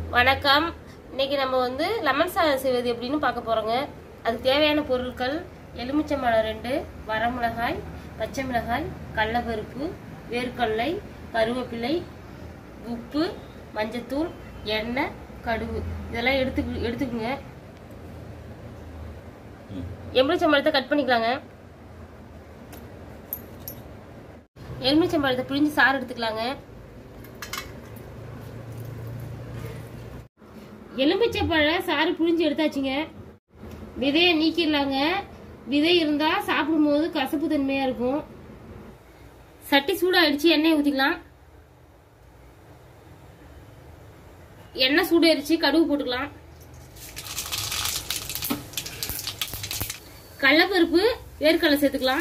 வணக்கம் இன்னைக்கு நம்ம வந்து லெமன் சாதம் செய்வது எப்படின்னு பார்க்க போறோங்க அதுக்கு தேவையான பொருட்கள் எலுமிச்சம்பழம் ரெண்டு வரமிளகாய் பச்சை மிளகாய் கடலப்பருப்பு வேர்க்கடலை கருவேப்பிலை உப்பு மஞ்சத்தூள் எண்ணெய் கடுகு இதெல்லாம் எடுத்து எடுத்துக்கோங்க எலுமிச்சம்பழத்தை கட் பண்ணிக்கலாங்க எலுமிச்சம்பழத்தை பிழிஞ்சு சாறு எடுத்துக்கலாங்க எலுமிச்சைப்பழ சாறு புழிஞ்சு எடுத்தாச்சுங்க விதையை நீக்கிடலாங்க விதை இருந்தா சாப்பிடும்போது கசப்பு தன்மையா இருக்கும் சட்டி சூடாயிடுச்சு எண்ணெய் ஊத்திக்கலாம் எண்ணெய் சூடாயிருச்சு கடுகு போட்டுக்கலாம் கடலப்பருப்பு வேர்க்கடலை சேர்த்துக்கலாம்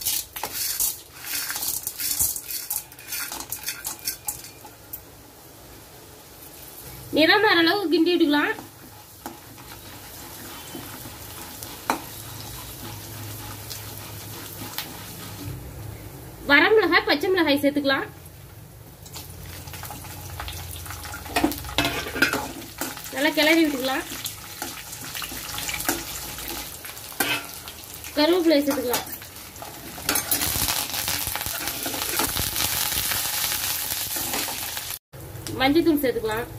நிறம் வர அளவு கிண்டி விட்டுக்கலாம் வரமிளகாய் பச்சை மிளகாய் சேர்த்துக்கலாம் நல்லா கிளறி விட்டுக்கலாம் கருவேப்பிலை சேர்த்துக்கலாம் மஞ்சத்தூள் சேர்த்துக்கலாம்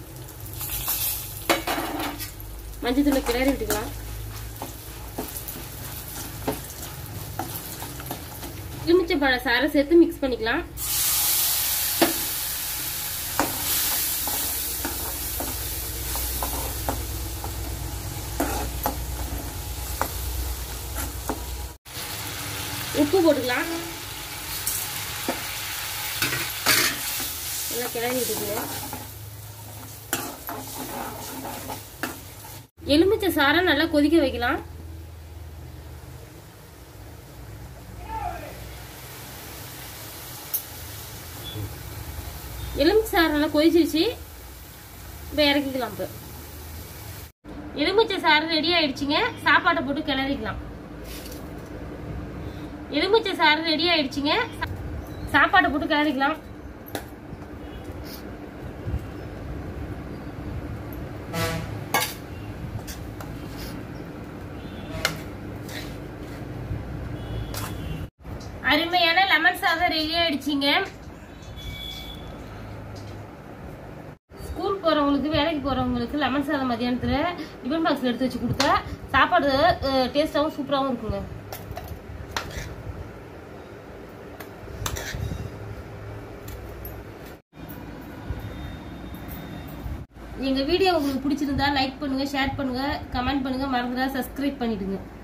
மஞ்சத்தூளை கிளறி விட்டுக்கலாம் எலுமிச்சம்பழ சாரை சேர்த்து மிக்ஸ் பண்ணிக்கலாம் உப்பு போட்டுக்கலாம் நல்லா கிளறி விட்டுக்கோங்க எலுமிச்சை சாரை நல்லா கொதிக்க வைக்கலாம் எலுமிச்சை சாறு நல்லா கொதிச்சிருச்சு இப்போ இறக்கிக்கலாம் இப்போ எலுமிச்சை சாறு ரெடி ஆயிடுச்சுங்க சாப்பாட்டை போட்டு கிளறிக்கலாம் எலுமிச்சை சாறு ரெடி ஆயிடுச்சுங்க சாப்பாட்டை போட்டு கிளறிக்கலாம் அருமையான லெமன் சாதம் ரெடி ஆயிடுச்சுங்க ஸ்கூல் போறவங்களுக்கு வேலைக்கு போறவங்களுக்கு லெமன் சாதம் மதியானத்துல டிஃபன் பாக்ஸ்ல எடுத்து வச்சு கொடுத்தா சாப்பாடு டேஸ்டாவும் சூப்பராகவும் இருக்குங்க எங்க வீடியோ உங்களுக்கு பிடிச்சிருந்தா லைக் பண்ணுங்க ஷேர் பண்ணுங்க கமெண்ட் பண்ணுங்க மறந்துடா சப்ஸ்கிரைப் பண்ணிடுங்க